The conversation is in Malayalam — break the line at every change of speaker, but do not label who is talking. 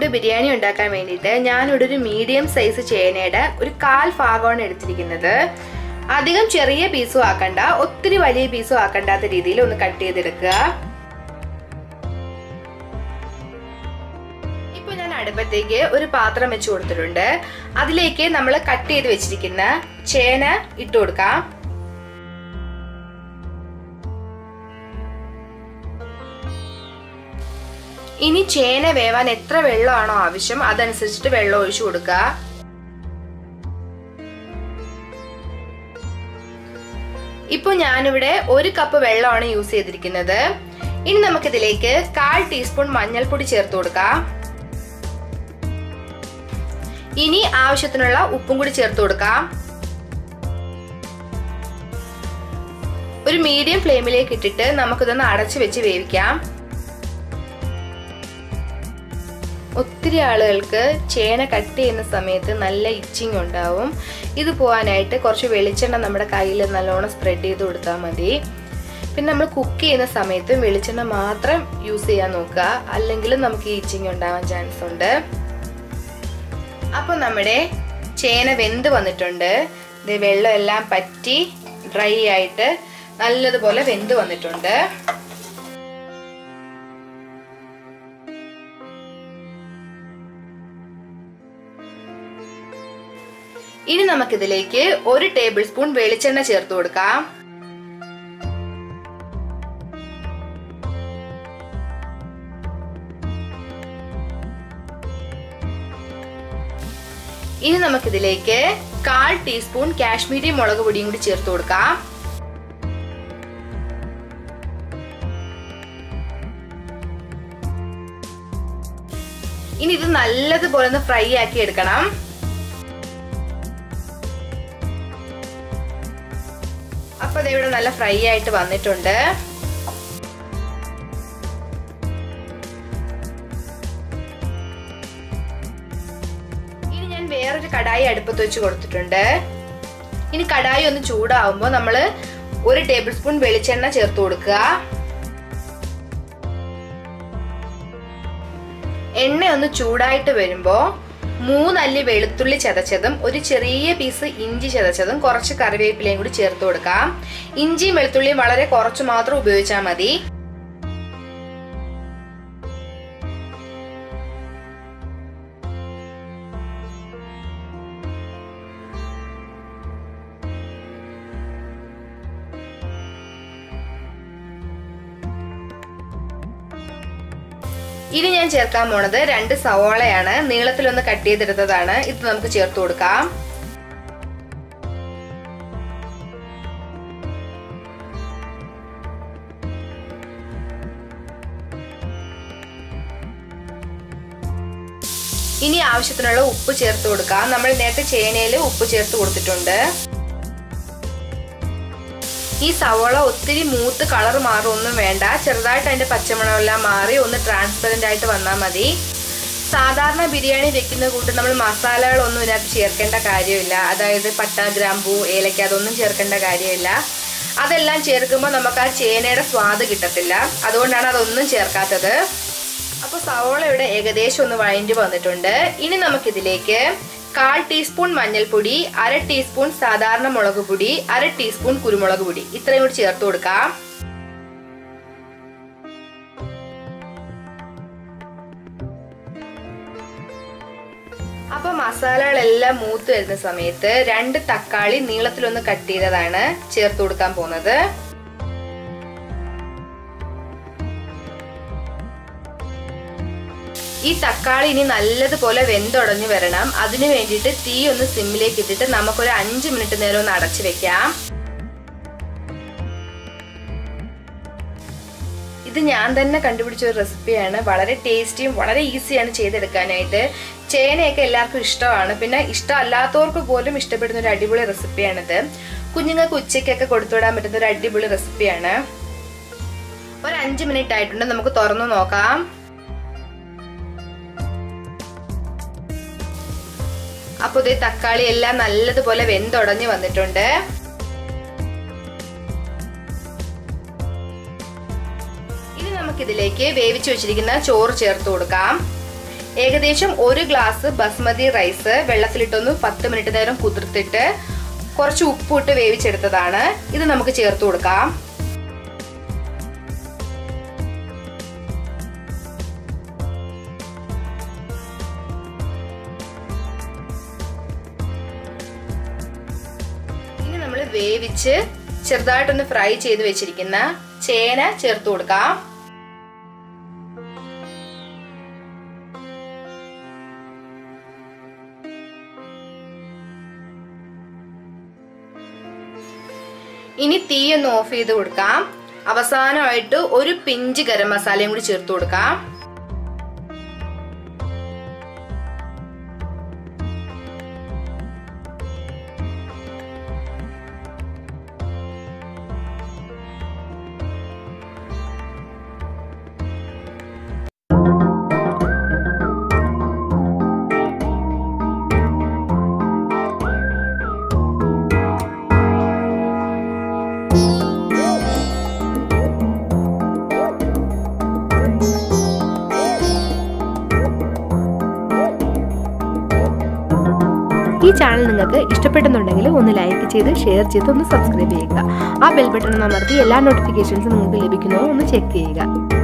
കൊണ്ട് ബിരിയാണി ഉണ്ടാക്കാൻ വേണ്ടിയിട്ട് ഞാനിവിടെ ഒരു മീഡിയം സൈസ് ചേനയുടെ ഒരു കാൽ ഭാഗമാണ് എടുത്തിരിക്കുന്നത് അധികം ചെറിയ പീസും ആക്കണ്ട ഒത്തിരി വലിയ പീസും ആക്കണ്ടാത്ത രീതിയിൽ ഒന്ന് കട്ട് ചെയ്തെടുക്കുക ഇപ്പൊ ഞാൻ അടുപ്പത്തേക്ക് ഒരു പാത്രം വെച്ച് കൊടുത്തിട്ടുണ്ട് അതിലേക്ക് നമ്മൾ കട്ട് ചെയ്ത് വെച്ചിരിക്കുന്ന ചേന ഇട്ട് കൊടുക്കാം ഇനി ചേന വേവാൻ എത്ര വെള്ളമാണോ ആവശ്യം അതനുസരിച്ചിട്ട് വെള്ളം ഒഴിച്ചു കൊടുക്കുക ഇപ്പോൾ ഞാനിവിടെ ഒരു കപ്പ് വെള്ളമാണ് യൂസ് ചെയ്തിരിക്കുന്നത് ഇനി നമുക്കിതിലേക്ക് കാൽ ടീസ്പൂൺ മഞ്ഞൾപ്പൊടി ചേർത്ത് കൊടുക്കാം ഇനി ആവശ്യത്തിനുള്ള ഉപ്പും കൂടി ചേർത്ത് കൊടുക്കാം ഒരു മീഡിയം ഫ്ലെയിമിലേക്ക് ഇട്ടിട്ട് നമുക്കിതൊന്ന് അടച്ചു വെച്ച് വേവിക്കാം ഒത്തിരി ആളുകൾക്ക് ചേന കട്ട് ചെയ്യുന്ന സമയത്ത് നല്ല ഇച്ചിങ് ഉണ്ടാവും ഇത് പോകാനായിട്ട് കുറച്ച് വെളിച്ചെണ്ണ നമ്മുടെ കയ്യിൽ നല്ലോണം സ്പ്രെഡ് ചെയ്ത് കൊടുത്താൽ മതി പിന്നെ നമ്മൾ കുക്ക് ചെയ്യുന്ന സമയത്ത് വെളിച്ചെണ്ണ മാത്രം യൂസ് ചെയ്യാൻ നോക്കുക അല്ലെങ്കിൽ നമുക്ക് ഈ ഇച്ചിങ് ഉണ്ടാവാൻ ചാൻസ് ഉണ്ട് അപ്പോൾ നമ്മുടെ ചേന വെന്ത് വന്നിട്ടുണ്ട് ഇത് വെള്ളം എല്ലാം പറ്റി ഡ്രൈ ആയിട്ട് നല്ലതുപോലെ വെന്ത് വന്നിട്ടുണ്ട് ഇനി നമുക്കിതിലേക്ക് ഒരു ടേബിൾ സ്പൂൺ വെളിച്ചെണ്ണ ചേർത്ത് കൊടുക്കാം ഇനി നമുക്കിതിലേക്ക് കാൽ ടീസ്പൂൺ കാശ്മീരി മുളക് പൊടിയും കൂടി ചേർത്ത് കൊടുക്കാം ഇനി ഇത് നല്ലതുപോലെ ഒന്ന് ഫ്രൈ ആക്കി എടുക്കണം അപ്പൊ ഇതിവിടെ നല്ല ഫ്രൈ ആയിട്ട് വന്നിട്ടുണ്ട് ഇനി ഞാൻ വേറൊരു കടായി അടുപ്പത്ത് വെച്ച് കൊടുത്തിട്ടുണ്ട് ഇനി കടായി ഒന്ന് ചൂടാവുമ്പോൾ നമ്മൾ ഒരു ടേബിൾ സ്പൂൺ വെളിച്ചെണ്ണ ചേർത്ത് കൊടുക്കുക എണ്ണ ഒന്ന് ചൂടായിട്ട് വരുമ്പോൾ മൂന്നല്ലി വെളുത്തുള്ളി ചതച്ചതും ഒരു ചെറിയ പീസ് ഇഞ്ചി ചതച്ചതും കുറച്ച് കറിവേപ്പിലയും കൂടി ചേർത്ത് കൊടുക്കാം ഇഞ്ചിയും വെളുത്തുള്ളിയും വളരെ കുറച്ച് മാത്രം ഉപയോഗിച്ചാൽ മതി ഇനി ഞാൻ ചേർക്കാൻ പോണത് രണ്ട് സവോളയാണ് നീളത്തിലൊന്ന് കട്ട് ചെയ്തെടുത്തതാണ് ഇത് നമുക്ക് ചേർത്ത് കൊടുക്കാം ഇനി ആവശ്യത്തിനുള്ള ഉപ്പ് ചേർത്ത് കൊടുക്കാം നമ്മൾ നേരത്തെ ചേനയിൽ ഉപ്പ് ചേർത്ത് കൊടുത്തിട്ടുണ്ട് ഈ സവോള ഒത്തിരി മൂത്ത് കളർ മാറുമൊന്നും വേണ്ട ചെറുതായിട്ട് അതിന്റെ പച്ചമണമെല്ലാം മാറി ഒന്ന് ട്രാൻസ്പെറന്റ് ആയിട്ട് വന്നാൽ മതി സാധാരണ ബിരിയാണി വെക്കുന്ന കൂട്ട് നമ്മൾ മസാലകളൊന്നും ഇതിനകത്ത് ചേർക്കേണ്ട കാര്യമില്ല അതായത് പട്ട ഗ്രാമ്പൂ ഏലക്ക അതൊന്നും ചേർക്കേണ്ട കാര്യമില്ല അതെല്ലാം ചേർക്കുമ്പോൾ നമുക്ക് ആ ചേനയുടെ സ്വാദ് കിട്ടത്തില്ല അതുകൊണ്ടാണ് അതൊന്നും ചേർക്കാത്തത് അപ്പോൾ സവോള ഇവിടെ ഏകദേശം ഒന്ന് വഴഞ്ഞു വന്നിട്ടുണ്ട് ഇനി നമുക്കിതിലേക്ക് കാൽ ടീസ്പൂൺ മഞ്ഞൾപ്പൊടി അര ടീസ്പൂൺ സാധാരണ മുളക് പൊടി അര ടീസ്പൂൺ കുരുമുളക് പൊടി ഇത്രയും കൂടി ചേർത്ത് കൊടുക്കാം അപ്പൊ മസാലകളെല്ലാം മൂത്ത് വരുന്ന സമയത്ത് രണ്ട് തക്കാളി നീളത്തിലൊന്ന് കട്ട് ചെയ്തതാണ് ചേർത്ത് കൊടുക്കാൻ പോകുന്നത് ഈ തക്കാളി ഇനി നല്ലതുപോലെ വെന്തുടഞ്ഞു വരണം അതിനു വേണ്ടിയിട്ട് തീ ഒന്ന് സിമ്മിലേക്ക് ഇട്ടിട്ട് നമുക്കൊരു അഞ്ച് മിനിറ്റ് നേരം ഒന്ന് അടച്ചു വെക്കാം ഇത് ഞാൻ തന്നെ കണ്ടുപിടിച്ച ഒരു റെസിപ്പിയാണ് വളരെ ടേസ്റ്റിയും വളരെ ഈസിയാണ് ചെയ്തെടുക്കാനായിട്ട് ചേനയൊക്കെ എല്ലാവർക്കും ഇഷ്ടമാണ് പിന്നെ ഇഷ്ടമല്ലാത്തവർക്ക് പോലും ഇഷ്ടപ്പെടുന്ന ഒരു അടിപൊളി റെസിപ്പിയാണിത് കുഞ്ഞുങ്ങൾക്ക് ഉച്ചയ്ക്കൊക്കെ കൊടുത്തുവിടാൻ പറ്റുന്ന ഒരു അടിപൊളി റെസിപ്പിയാണ് ഒരു അഞ്ച് മിനിറ്റ് ആയിട്ടുണ്ട് നമുക്ക് തുറന്നു നോക്കാം അപ്പോൾ ഇത് തക്കാളി എല്ലാം നല്ലതുപോലെ വെന്തുടഞ്ഞ് വന്നിട്ടുണ്ട് ഇനി നമുക്കിതിലേക്ക് വേവിച്ചു വെച്ചിരിക്കുന്ന ചോറ് ചേർത്ത് കൊടുക്കാം ഏകദേശം ഒരു ഗ്ലാസ് ബസ്മതി റൈസ് വെള്ളത്തിലിട്ടൊന്ന് പത്ത് മിനിറ്റ് നേരം കുതിർത്തിട്ട് കുറച്ച് ഉപ്പിട്ട് വേവിച്ചെടുത്തതാണ് ഇത് നമുക്ക് ചേർത്ത് കൊടുക്കാം ഇനി നമ്മൾ വേവിച്ച് ചെറുതായിട്ടൊന്ന് ഫ്രൈ ചെയ്ത് വെച്ചിരിക്കുന്ന ചേന ചേർത്ത് കൊടുക്കാം ഇനി തീ ഒന്ന് ഓഫ് ചെയ്ത് കൊടുക്കാം അവസാനമായിട്ട് ഒരു പിഞ്ച് ഗരം മസാലയും കൂടി ചേർത്ത് കൊടുക്കാം
ഈ ചാനൽ നിങ്ങൾക്ക് ഇഷ്ടപ്പെടുന്നുണ്ടെങ്കിൽ ഒന്ന് ലൈക്ക് ചെയ്ത് ഷെയർ ചെയ്ത് ഒന്ന് സബ്സ്ക്രൈബ് ചെയ്യുക ആ ബെൽ ബട്ടൺ അമർത്തി എല്ലാ നോട്ടിഫിക്കേഷൻസും നിങ്ങൾക്ക് ലഭിക്കുന്നതോ ഒന്ന് ചെക്ക് ചെയ്യുക